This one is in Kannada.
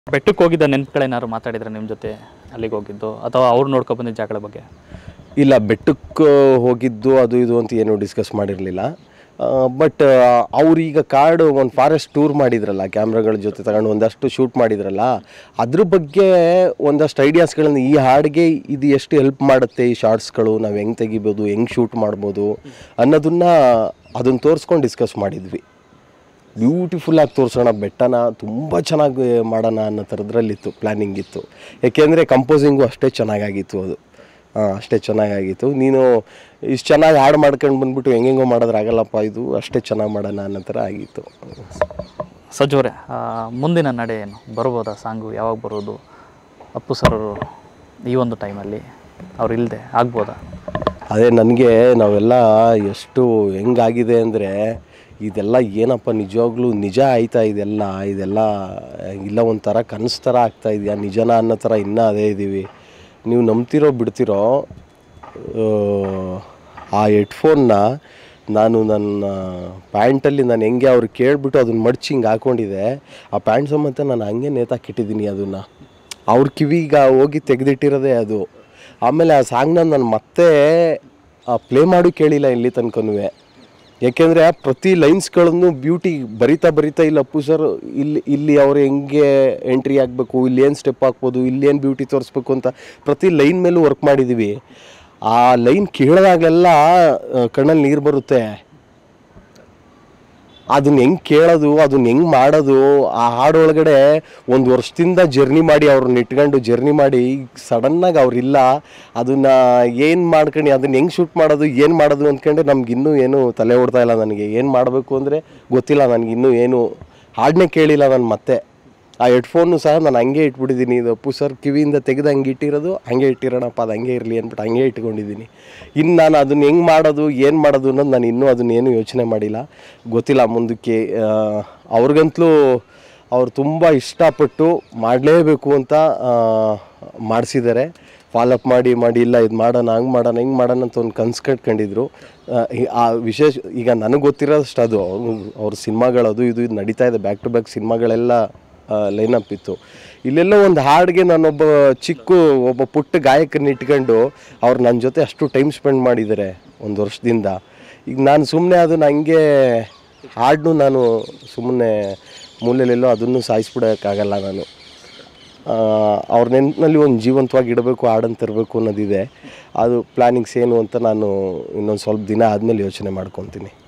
ಬೆಟ್ಟಕ್ಕೆ ಹೋಗಿದ್ದ ನೆನಪುಗಳೇನಾದ್ರು ಮಾತಾಡಿದ್ರೆ ನಿಮ್ಮ ಜೊತೆ ಅಲ್ಲಿಗೆ ಹೋಗಿದ್ದು ಅಥವಾ ಅವ್ರು ನೋಡ್ಕೊ ಬಂದಿದ್ದ ಜಾಗಗಳ ಬಗ್ಗೆ ಇಲ್ಲ ಬೆಟ್ಟಕ್ಕೆ ಹೋಗಿದ್ದು ಅದು ಇದು ಅಂತ ಏನು ಡಿಸ್ಕಸ್ ಮಾಡಿರಲಿಲ್ಲ ಬಟ್ ಅವ್ರೀಗ ಕಾರ್ಡು ಒಂದು ಫಾರೆಸ್ಟ್ ಟೂರ್ ಮಾಡಿದ್ರಲ್ಲ ಕ್ಯಾಮ್ರಾಗಳ ಜೊತೆ ತಗೊಂಡು ಒಂದಷ್ಟು ಶೂಟ್ ಮಾಡಿದ್ರಲ್ಲ ಅದ್ರ ಬಗ್ಗೆ ಒಂದಷ್ಟು ಐಡಿಯಾಸ್ಗಳನ್ನು ಈ ಹಾಡಿಗೆ ಇದು ಎಷ್ಟು ಹೆಲ್ಪ್ ಮಾಡುತ್ತೆ ಈ ಶಾರ್ಟ್ಸ್ಗಳು ನಾವು ಹೆಂಗೆ ತೆಗಿಬೋದು ಹೆಂಗೆ ಶೂಟ್ ಮಾಡ್ಬೋದು ಅನ್ನೋದನ್ನ ಅದನ್ನು ತೋರಿಸ್ಕೊಂಡು ಡಿಸ್ಕಸ್ ಮಾಡಿದ್ವಿ ಬ್ಯೂಟಿಫುಲ್ಲಾಗಿ ತೋರಿಸೋಣ ಬೆಟ್ಟನ ತುಂಬ ಚೆನ್ನಾಗಿ ಮಾಡೋಣ ಅನ್ನೋ ಥರದ್ರಲ್ಲಿತ್ತು ಪ್ಲ್ಯಾನಿಂಗ್ ಇತ್ತು ಯಾಕೆಂದರೆ ಕಂಪೋಸಿಂಗು ಅಷ್ಟೇ ಚೆನ್ನಾಗಾಗಿತ್ತು ಅದು ಹಾಂ ಅಷ್ಟೇ ಚೆನ್ನಾಗಾಗಿತ್ತು ನೀನು ಇಷ್ಟು ಚೆನ್ನಾಗಿ ಹಾಡು ಮಾಡ್ಕೊಂಡು ಬಂದ್ಬಿಟ್ಟು ಹೆಂಗೆಂಗೋ ಮಾಡೋದ್ರಾಗಲ್ಲಪ್ಪ ಇದು ಅಷ್ಟೇ ಚೆನ್ನಾಗಿ ಮಾಡೋಣ ಅನ್ನೋ ಥರ ಆಗಿತ್ತು ಸಜ್ಜೋರೆ ಮುಂದಿನ ನಡೆ ಏನು ಬರ್ಬೋದಾ ಸಾಂಗು ಯಾವಾಗ ಬರೋದು ಅಪ್ಪು ಸರ್ ಅವರು ಈ ಒಂದು ಟೈಮಲ್ಲಿ ಅವ್ರು ಇಲ್ಲದೆ ಆಗ್ಬೋದಾ ಅದೇ ನನಗೆ ನಾವೆಲ್ಲ ಎಷ್ಟು ಹೆಂಗಾಗಿದೆ ಅಂದರೆ ಇದೆಲ್ಲ ಏನಪ್ಪ ನಿಜವಾಗ್ಲೂ ನಿಜ ಆಯ್ತಾ ಇದೆಲ್ಲ ಇದೆಲ್ಲ ಇಲ್ಲ ಒಂಥರ ಕನಸು ಥರ ಆಗ್ತಾ ಇದೆಯಾ ನಿಜನಾ ಅನ್ನೋ ಥರ ಇನ್ನೂ ಅದೇ ಇದ್ದೀವಿ ನೀವು ನಂಬ್ತಿರೋ ಬಿಡ್ತಿರೋ ಆ, ಆ ಹೆಡ್ಫೋನ್ನ ನಾನು ನನ್ನ ಪ್ಯಾಂಟಲ್ಲಿ ನಾನು ಹೆಂಗೆ ಅವ್ರು ಕೇಳಿಬಿಟ್ಟು ಅದನ್ನ ಮಡ್ಚಿ ಹಿಂಗೆ ಹಾಕ್ಕೊಂಡಿದ್ದೆ ಆ ಪ್ಯಾಂಟ್ ಸಮೇತ ನಾನು ಹಂಗೆ ನೇತಾಕಿಟ್ಟಿದ್ದೀನಿ ಅದನ್ನು ಅವ್ರ ಕಿವಿಗ ಹೋಗಿ ತೆಗೆದಿಟ್ಟಿರೋದೇ ಅದು ಆಮೇಲೆ ಆ ಸಾಂಗ್ನ ನಾನು ಮತ್ತೆ ಪ್ಲೇ ಮಾಡಿ ಕೇಳಿಲ್ಲ ಇಲ್ಲಿ ತನಕನೂ ಯಾಕೆಂದರೆ ಪ್ರತಿ ಲೈನ್ಸ್ಗಳನ್ನು ಬ್ಯೂಟಿ ಬರಿತಾ ಬರಿತಾ ಇಲ್ಲ ಅಪ್ಪು ಸರ್ ಇಲ್ಲಿ ಇಲ್ಲಿ ಅವ್ರು ಹೆಂಗೆ ಎಂಟ್ರಿ ಆಗಬೇಕು ಇಲ್ಲಿ ಏನು ಸ್ಟೆಪ್ ಹಾಕ್ಬೋದು ಇಲ್ಲಿ ಏನು ಬ್ಯೂಟಿ ತೋರಿಸ್ಬೇಕು ಅಂತ ಪ್ರತಿ ಲೈನ್ ಮೇಲೂ ವರ್ಕ್ ಮಾಡಿದ್ದೀವಿ ಆ ಲೈನ್ ಕೇಳಿದಾಗಲೆಲ್ಲ ಕಣ್ಣಲ್ಲಿ ನೀರು ಬರುತ್ತೆ ಅದನ್ನ ಹೆಂಗೆ ಕೇಳೋದು ಅದನ್ನ ಹೆಂಗೆ ಮಾಡೋದು ಆ ಹಾಡು ಒಳಗಡೆ ಒಂದು ವರ್ಷದಿಂದ ಜರ್ನಿ ಮಾಡಿ ಅವ್ರನ್ನ ಇಟ್ಕೊಂಡು ಜರ್ನಿ ಮಾಡಿ ಸಡನ್ನಾಗಿ ಅವ್ರಿಲ್ಲ ಅದನ್ನ ಏನು ಮಾಡ್ಕೊಂಡು ಅದನ್ನ ಹೆಂಗೆ ಶೂಟ್ ಮಾಡೋದು ಏನು ಮಾಡೋದು ಅಂದ್ಕೊಂಡು ನಮ್ಗೆ ಇನ್ನೂ ಏನು ತಲೆ ಓಡ್ತಾ ಇಲ್ಲ ನನಗೆ ಏನು ಮಾಡಬೇಕು ಅಂದರೆ ಗೊತ್ತಿಲ್ಲ ನನಗೆ ಇನ್ನೂ ಏನು ಹಾಡನ್ನೇ ಕೇಳಿಲ್ಲ ನಾನು ಮತ್ತೆ ಆ ಹೆಡ್ಫೋನು ಸಹ ನಾನು ಹಂಗೆ ಇಟ್ಬಿಟ್ಟಿದ್ದೀನಿ ಇದು ಅಪ್ಪು ಸರ್ ಕಿವಿಯಿಂದ ತೆಗೆದು ಹಂಗೆ ಇಟ್ಟಿರೋದು ಹಂಗೆ ಇಟ್ಟಿರೋಣಪ್ಪ ಅದು ಹಂಗೆ ಇರಲಿ ಅಂದ್ಬಿಟ್ಟು ಹಂಗೆ ಇಟ್ಕೊಂಡಿದ್ದೀನಿ ಇನ್ನು ನಾನು ಅದನ್ನ ಹೆಂಗೆ ಮಾಡೋದು ಏನು ಮಾಡೋದು ಅನ್ನೋದು ನಾನು ಇನ್ನೂ ಅದನ್ನ ಏನು ಯೋಚನೆ ಮಾಡಿಲ್ಲ ಗೊತ್ತಿಲ್ಲ ಮುಂದಕ್ಕೆ ಆ, ಅವ್ರಿಗಂತಲೂ ಅವ್ರು ತುಂಬ ಇಷ್ಟಪಟ್ಟು ಮಾಡಲೇಬೇಕು ಅಂತ ಮಾಡಿಸಿದ್ದಾರೆ ಫಾಲೋಅಪ್ ಮಾಡಿ ಮಾಡಿ ಇಲ್ಲ ಇದು ಮಾಡೋಣ ಹಂಗೆ ಮಾಡೋಣ ಹಿಂಗೆ ಮಾಡೋಣ ಅಂತ ಒಂದು ಕನ್ಸು ಕಟ್ಕೊಂಡಿದ್ರು ಆ, ಈ- ಆ ವಿಶೇಷ ಈಗ ನನಗೆ ಗೊತ್ತಿರೋಷ್ಟು ಅದು ಅವ್ರು ಅವ್ರ ಸಿನಿಮಾಗಳದು ಇದು ಇದು ನಡೀತಾ ಇದೆ ಬ್ಯಾಕ್ ಟು ಬ್ಯಾಕ್ ಸಿನಿಮಾಗಳೆಲ್ಲ ಲೈನಪ್ ಇತ್ತು ಇಲ್ಲೆಲ್ಲೋ ಒಂದು ಹಾಡಿಗೆ ನಾನೊಬ್ಬ ಚಿಕ್ಕ ಒಬ್ಬ ಪುಟ್ಟ ಗಾಯಕನ ಇಟ್ಕೊಂಡು ಅವ್ರು ನನ್ನ ಜೊತೆ ಅಷ್ಟು ಟೈಮ್ ಸ್ಪೆಂಡ್ ಮಾಡಿದ್ದಾರೆ ಒಂದು ವರ್ಷದಿಂದ ಈಗ ನಾನು ಸುಮ್ಮನೆ ಅದನ್ನು ಹಂಗೆ ಹಾಡನ್ನು ನಾನು ಸುಮ್ಮನೆ ಮೂಲೆಯಲ್ಲೆಲ್ಲೋ ಅದನ್ನು ಸಾಯಿಸ್ಬಿಡೋಕ್ಕಾಗಲ್ಲ ನಾನು ಆ, ಅವ್ರ ನೆನಪಿನಲ್ಲಿ ಒಂದು ಜೀವಂತವಾಗಿ ಇಡಬೇಕು ಹಾಡನ್ನು ತರಬೇಕು ಅನ್ನೋದಿದೆ ಅದು ಪ್ಲ್ಯಾನಿಂಗ್ಸ್ ಏನು ಅಂತ ನಾನು ಇನ್ನೊಂದು ಸ್ವಲ್ಪ ದಿನ ಆದಮೇಲೆ ಯೋಚನೆ ಮಾಡ್ಕೊತೀನಿ